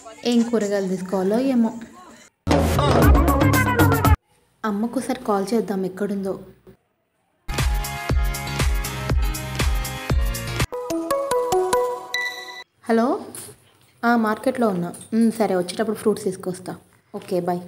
ఏం కూరగాయలు తీసుకోవాలో ఏమో అమ్మకు ఒకసారి కాల్ చేద్దాం ఎక్కడుందో హలో ఆ, మార్కెట్లో ఉన్నా ఉమ్, సరే వచ్చేటప్పుడు ఫ్రూట్స్ తీసుకొస్తా ఓకే బాయ్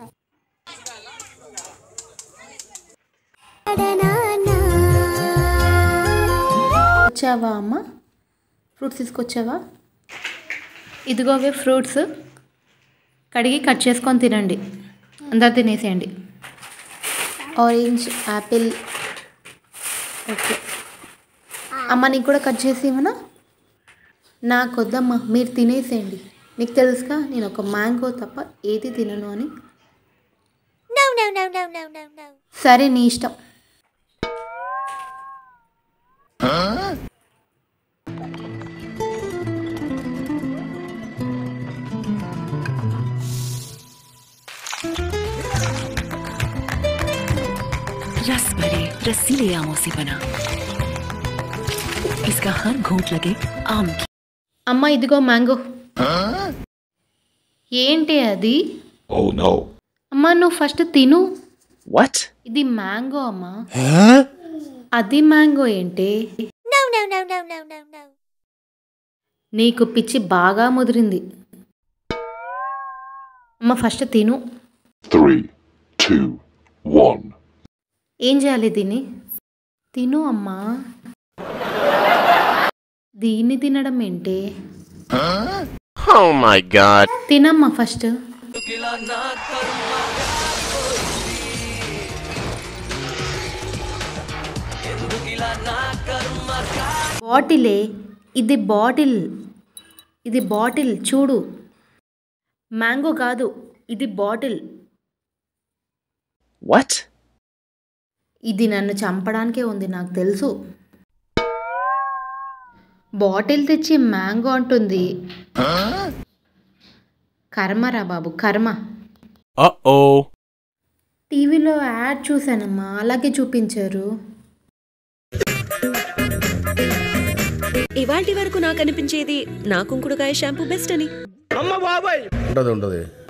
వచ్చావా అమ్మ ఫ్రూట్స్ తీసుకొచ్చావా ఇదిగోవే ఫ్రూట్స్ కడిగి కట్ చేసుకొని తినండి అందరు తినేసేయండి ఆరెంజ్ యాపిల్ ఓకే అమ్మ నీకు కూడా కట్ చేసి ఇవ్వనా నాకు వద్దమ్మా మీరు తినేసేయండి నీకు తెలుసుగా నేను ఒక మ్యాంగో తప్ప ఏది తినను అని No, no, no, no, no, no, no. సరే నీ ఇష్టం रस भरे रसीले आमों से बना इसका हर घूंट लगे आम की అమ్మ ఇదిగో మ్యాంగో ఏంటి అది Oh no. అమ్మ నువ్వు ఫస్ట్ తిను What? ఇది మ్యాంగో అమ్మా అది మ్యాంగో ఏంటి No, no, no, no, no, no, no. నీకు పిచ్చి బాగా ముదిరింది అమ్మ ఫస్ట్ తిను Three, two, one. ఏం చేయాలి దీన్ని తిను అమ్మా దీన్ని తినడం ఏంటి Oh my god. తినమ్మా ఫస్ట్ బాటిలే ఇది బాటిల్ ఇది బాటిల్ చూడు మ్యాంగో కాదు ఇది బాటిల్ What? ఇది నన్ను చంపడానికే ఉంది నాకు తెలుసు బాటిల్ తెచ్చి మ్యాంగో అంటుంది కర్మరా బాబు కర్మ Uh oh. టీవీలో యాడ్ చూశానమ్మా అలాగే చూపించారు ఇవాల్టి వరకు నాకు అనిపించేది నా కుంకుడుకాయ షాంపూ బెస్ట్ అని ఉండదు ఉండదు